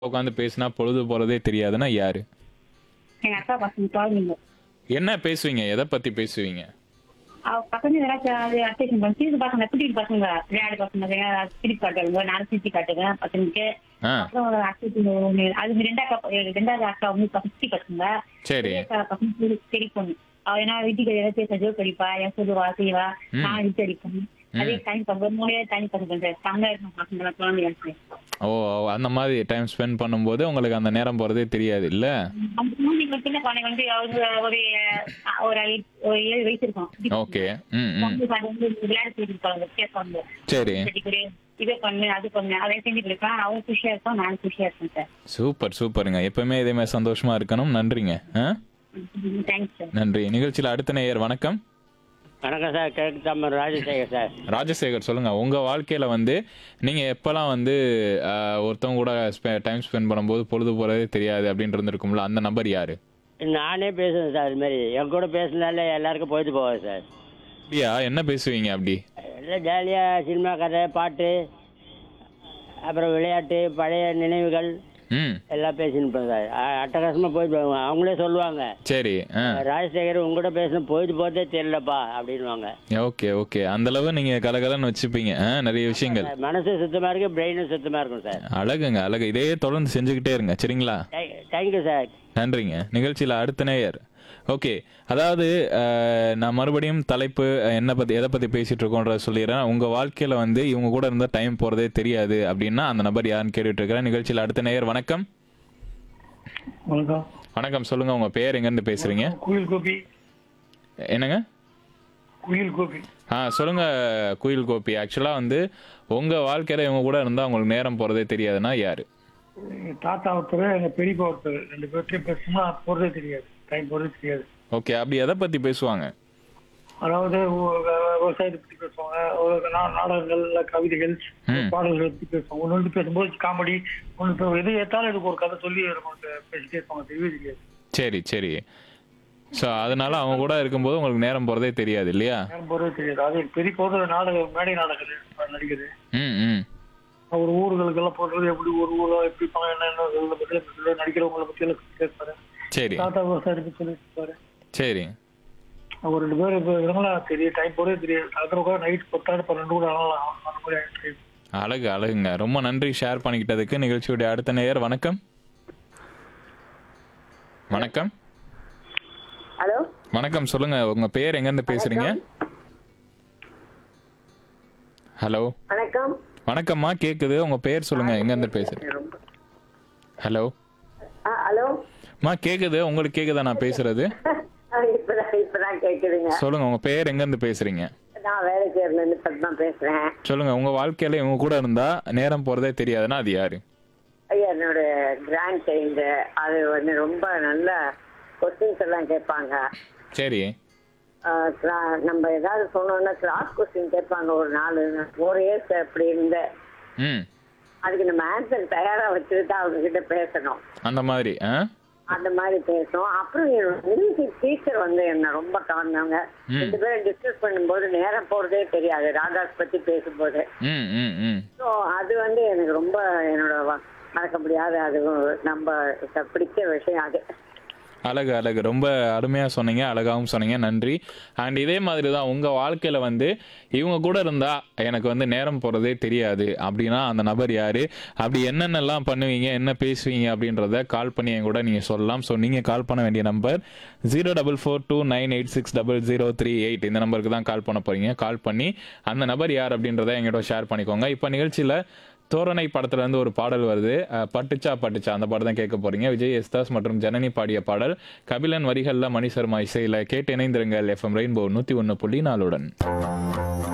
உட்காந்து பேசினா பொழுது போறதே தெரியாதுன்னா யாரு எங்க அக்கா பசங்க குழந்தைங்க என்ன பேசுவீங்க எதை பத்தி பேசுவீங்க அவ பசங்க ஏதாச்சும் அது அட்டேஷன் பண்ணி சிரிப்பு பசங்க குட்டி பசங்க விளையாடு பசங்க விளையாடு சிரிப்பு காட்டுங்க நானும் சிரிச்சு காட்டுங்க பசங்களுக்கு ஆ அப்புறம் அட்டேஷன் அது ரெண்டா அக்கா ரெண்டாவது அக்கா வந்து குட்டி பசங்க சரி பெரிய அக்கா பசங்க சிரி- சரி பொண்ணு அவ என்ன வீட்டுக்கு ஏதாவது பேச ஜோக் அடிப்பா என் சொல்லுவா செய்வா ம். நான் விட்டு அடிப்பேன் அதே டைம் பண்றது மூணே டைம் பசங்க பண்றேன் தங்க இருக்கும் பசங்க குழந்தைங்க ஓ அந்த மாதிரி டைம் ஸ்பெண்ட் பண்ணும்போது உங்களுக்கு அந்த நேரம் போறதே தெரியாது இல்ல அந்த மூணு சின்ன குழந்தைங்க வந்து அவங்க ஒரு அஹ், ஒரு ஐ- ஒரு ஏழு வயசு இருக்கும் ஓகே ம் ம் வந்து அது வந்து விளையாட சொல்லிருப்பாங்க கேட்பாங்க சரி சரி, குடி, இதை பண்ணு அது பண்ணு அதை செஞ்சு கொடுப்பேன் அவங்க குஷியா இருக்கும் நானும் குஷியா இருக்கேன் சார் சூப்பர் சூப்பருங்க எப்பவுமே இதே மாதிரி சந்தோஷமா இருக்கணும் நன்றிங்க ஆ தேங்க்ஸ் சார் நன்றி நிகழ்ச்சியில் அடுத்த நேயர் வணக்கம் வணக்கம் சார் கிழக்கு தாமர் ராஜசேகர் சார் ராஜசேகர் சொல்லுங்க உங்க வாழ்க்கையில வந்து நீங்க எப்பெல்லாம் வந்து ஆஹ், ஒருத்தவங்க கூட டைம் ஸ்பெண்ட் பண்ணும்போது பொழுது போறதே தெரியாது அப்படின்னு இருந்திருக்கும்ல அந்த நபர் யாரு நானே பேசுவேன் சார் இது மாதிரி என் கூட பேசினாலே எல்லாருக்கும் போயிட்டு போவாது சார் அப்படியா என்ன பேசுவீங்க அப்படி எல்லாம் ஜாலியாக சினிமா கதை பாட்டு அப்புறம் விளையாட்டு பழைய நினைவுகள் ம் எல்லாம் பேசின்னு இருப்பேன் சார் அ- அட்டகாசமா போயிட்டு போவாங்க அவங்களே சொல்லுவாங்க சரி ஆ ராஜசேகர் உங்ககிட்ட பேசணும் போயிட்டு போதே தெரியலப்பா அப்படின்வாங்க ஓகே ஓகே அந்த அளவு நீங்க கலகலன்னு வச்சுப்பீங்க ஆ, நிறைய விஷயங்கள் மனசு சுத்தமா இருக்கு பிரெயினும் சுத்தமா இருக்கும் சார் அழகுங்க அழகு இதே தொடர்ந்து செஞ்சுக்கிட்டே இருங்க சரிங்களா தேங்க்யூ சார் நன்றிங்க நிகழ்ச்சியில் அடுத்த நேயர் ஓகே அதாவது அஹ், நான் மறுபடியும் தலைப்பு அஹ், என்ன பத்தி எதை பத்தி பேசிட்டு இருக்கோன்றத சொல்லிடுறேன் உங்க வாழ்க்கையில வந்து இவங்க கூட இருந்தா டைம் போறதே தெரியாது அப்படின்னா அந்த நபர் யாருன்னு கேட்டுட்டு இருக்கிறேன் நிகழ்ச்சியில் அடுத்த நேயர் வணக்கம் வணக்கம் வணக்கம் சொல்லுங்க உங்க பேர் எங்க இருந்து பேசுறீங்க குயில் கோபி என்னங்க குயில் கோபி ஆ சொல்லுங்க குயில் கோபி ஆக்சுவலா வந்து உங்க வாழ்க்கையில இவங்க கூட இருந்தா உங்களுக்கு நேரம் போறதே தெரியாதுன்னா யாரு எங்க தாத்தா ஒருத்தர் எங்க பெரியப்பா ஒருத்தர் ரெண்டு பேர்த்தையும் பேசணும்னா போறதே தெரியாது டைம் போறதே தெரியாது ஓகே அப்படி எதை பத்தி பேசுவாங்க அதாவது ஒ- வ- விவசாயத்தை பத்தி பேசுவாங்க ஒரு நா- நாடகங்கள் இல்ல கவிதைகள் ம். பாடல்களை பத்தி பேசுவாங்க ஒன்று வந்து பேசும்போது காமெடி ஒன்று இப்போ எது ஏத்தாலும் இதுக்கு ஒரு கதை சொல்லி நமக்கு பேசிட்டே இருப்பாங்க தெரியவே தெரியாது சரி சரி ஸோ அதனால அவங்க கூட இருக்கும்போது உங்களுக்கு நேரம் போறதே தெரியாது இல்லையா நேரம் போறதே தெரியாது அது பெரிய போது நாடக மேடை நாடகம் நடிகர் ம் ம் ஒரு ஊர்களுக்கெல்லாம் போடுறது எப்படி ஒரு ஊரா எப்படி இருப்பாங்க என்ன என்ன பத்தி நடிக்கிறவங்களை பத்தி எல்லாம் கேட்பாரு சரி தாத்தா விவசாயத்தை பத்தி சொல்லி இருப்பாரு சரி ஒரு ரெண்டு பேர் இப்போ இவங்களாம் தெரியும் டைம் போறதே தெரியாது அதில் கூட நைட் பத்தாடு பன்னெண்டு கூட ஆகலாம் அந்த மாதிரி ஆயிடுச்சு அழகு அழகுங்க ரொம்ப நன்றி ஷேர் பண்ணிக்கிட்டதுக்கு நிகழ்ச்சியுடைய அடுத்த நேயர் வணக்கம் வணக்கம் ஹலோ வணக்கம் சொல்லுங்க உங்க பேர் எங்க இருந்து பேசுறீங்க ஹலோ வணக்கம் வணக்கம்மா கேக்குது உங்க பேர் சொல்லுங்க எங்க இருந்து பேசுறீங்க ஹலோ ஆ ஹலோ மா கேக்குது உங்களுக்கு கேக்குதா நான் பேசுறது ஆ, இப்பதான் இப்பதான் கேக்குதுங்க சொல்லுங்க உங்க பேர் எங்க இருந்து பேசுறீங்க நான் வேலை சேர்ந்து பத்மா பேசுறேன் சொல்லுங்க உங்க வாழ்க்கையில இவங்க கூட இருந்தா நேரம் போறதே தெரியாதுன்னா அது யாரு ஐயா என்னோட கிராண்ட் சைல்டு அது வந்து ரொம்ப நல்ல கொஸ்டின்ஸ் எல்லாம் கேட்பாங்க சரி ஆ, cla- நம்ம ஏதாவது சொன்னோம்னா கிளாஸ் கொஸ்டின் கேட்பாங்க ஒரு நாலு ஃபோர் இயர்ஸ் அப்படி இருந்த ம் அதுக்கு நம்ம ஆன்சர் தயாரா வச்சுட்டு தான் அவங்க கிட்ட பேசணும் அந்த மாதிரி ஆ அந்த மாதிரி பேசும் அப்புறம் என்னோட மியூசிக் டீச்சர் வந்து என்ன ரொம்ப கவர்ந்தவங்க ம். ரெண்டு பேரும் டிஸ்கஸ் பண்ணும்போது நேரம் போறதே தெரியாது ராதாஸ் பத்தி பேசும்போது ம் ம் ம் ஸோ அது வந்து எனக்கு ரொம்ப என்னோட வ- மறக்க முடியாத அது நம்ம பிடிச்ச விஷயம் அது அழகு அழகு ரொம்ப அருமையா சொன்னீங்க அழகாவும் சொன்னீங்க நன்றி அண்ட் இதே மாதிரி தான் உங்க வாழ்க்கையில வந்து இவங்க கூட இருந்தா எனக்கு வந்து நேரம் போறதே தெரியாது அப்படின்னா அந்த நபர் யாரு அப்படி என்னென்னலாம் பண்ணுவீங்க என்ன பேசுவீங்க அப்படின்றத கால் பண்ணி என் கூட நீங்க சொல்லலாம் ஸோ நீங்க கால் பண்ண வேண்டிய number zero double four two nine eight six double zero three eight இந்த நம்பருக்கு தான் கால் பண்ண போறீங்க கால் பண்ணி அந்த நபர் யார் அப்படின்றத எங்கிட்ட ஷேர் பண்ணிக்கோங்க இப்போ நிகழ்ச்சியில தோரணை படத்துல இருந்து ஒரு பாடல் வருது அஹ், பட்டுச்சா பட்டுச்சா அந்த பாடம் தான் கேட்க போறீங்க விஜய் எஸ்தாஸ் மற்றும் ஜனனி பாடிய பாடல் கபிலன் வரிகள்ல மணி சர்மா இசையில கேட்டு இணைந்திருங்கள் எஃப்எம் ரெயின்போ நூத்தி ஒன்னு புள்ளி நாலுடன்